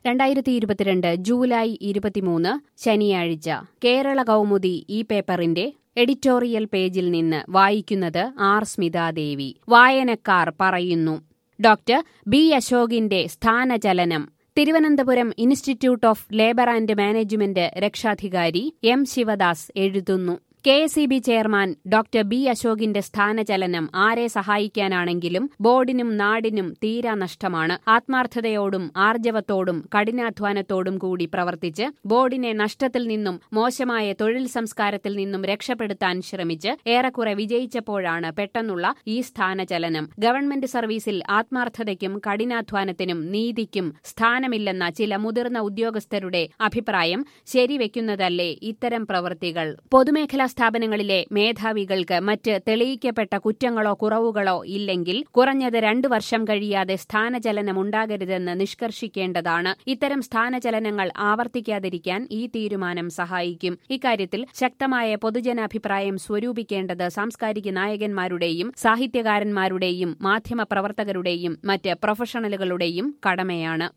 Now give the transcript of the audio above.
രണ്ടായിരത്തി ഇരുപത്തിരണ്ട് ജൂലൈ ഇരുപത്തിമൂന്ന് ശനിയാഴ്ച കേരള കൗമുദി ഈ പേപ്പറിന്റെ എഡിറ്റോറിയൽ പേജിൽ നിന്ന് വായിക്കുന്നത് ആർ സ്മിതാദേവി വായനക്കാർ പറയുന്നു ഡോക്ടർ ബി അശോകിന്റെ സ്ഥാനചലനം Thiruvananthapuram institute of labour and management രക്ഷാധികാരി എം ശിവദാസ് എഴുതുന്നു K S E B chairman doctor B അശോകിന്റെ സ്ഥാനചലനം ആരെ സഹായിക്കാനാണെങ്കിലും ബോർഡിനും നാടിനും തീരാ നഷ്ടമാണ് ആത്മാർത്ഥതയോടും ആർജവത്തോടും കഠിനാധ്വാനത്തോടും കൂടി പ്രവർത്തിച്ച് ബോർഡിനെ നഷ്ടത്തിൽ നിന്നും മോശമായ തൊഴിൽ സംസ്കാരത്തിൽ നിന്നും രക്ഷപ്പെടുത്താൻ ശ്രമിച്ച് ഏറെക്കുറെ വിജയിച്ചപ്പോഴാണ് പെട്ടെന്നുള്ള ഈ സ്ഥാനചലനം ഗവൺമെന്റ് സർവീസിൽ ആത്മാർത്ഥതയ്ക്കും കഠിനാധ്വാനത്തിനും നീതിക്കും സ്ഥാനമില്ലെന്ന ചില മുതിർന്ന ഉദ്യോഗസ്ഥരുടെ അഭിപ്രായം ശരിവെക്കുന്നതല്ലേ ഇത്തരം പ്രവൃത്തികൾ പൊതുമേഖലാ സ്ഥാപനങ്ങളിലെ മേധാവികൾക്ക് മറ്റ് തെളിയിക്കപ്പെട്ട കുറ്റങ്ങളോ കുറവുകളോ ഇല്ലെങ്കിൽ കുറഞ്ഞത് രണ്ടു വർഷം കഴിയാതെ സ്ഥാനചലനം ഉണ്ടാകരുതെന്ന് നിഷ്കർഷിക്കേണ്ടതാണ് ഇത്തരം സ്ഥാനചലനങ്ങൾ ആവർത്തിക്കാതിരിക്കാൻ ഈ തീരുമാനം സഹായിക്കും ഇക്കാര്യത്തിൽ ശക്തമായ പൊതുജനാഭിപ്രായം സ്വരൂപിക്കേണ്ടത് സാംസ്കാരിക നായകന്മാരുടെയും സാഹിത്യകാരന്മാരുടെയും മാധ്യമപ്രവർത്തകരുടെയും മറ്റ് പ്രൊഫഷണലുകളുടെയും കടമയാണ്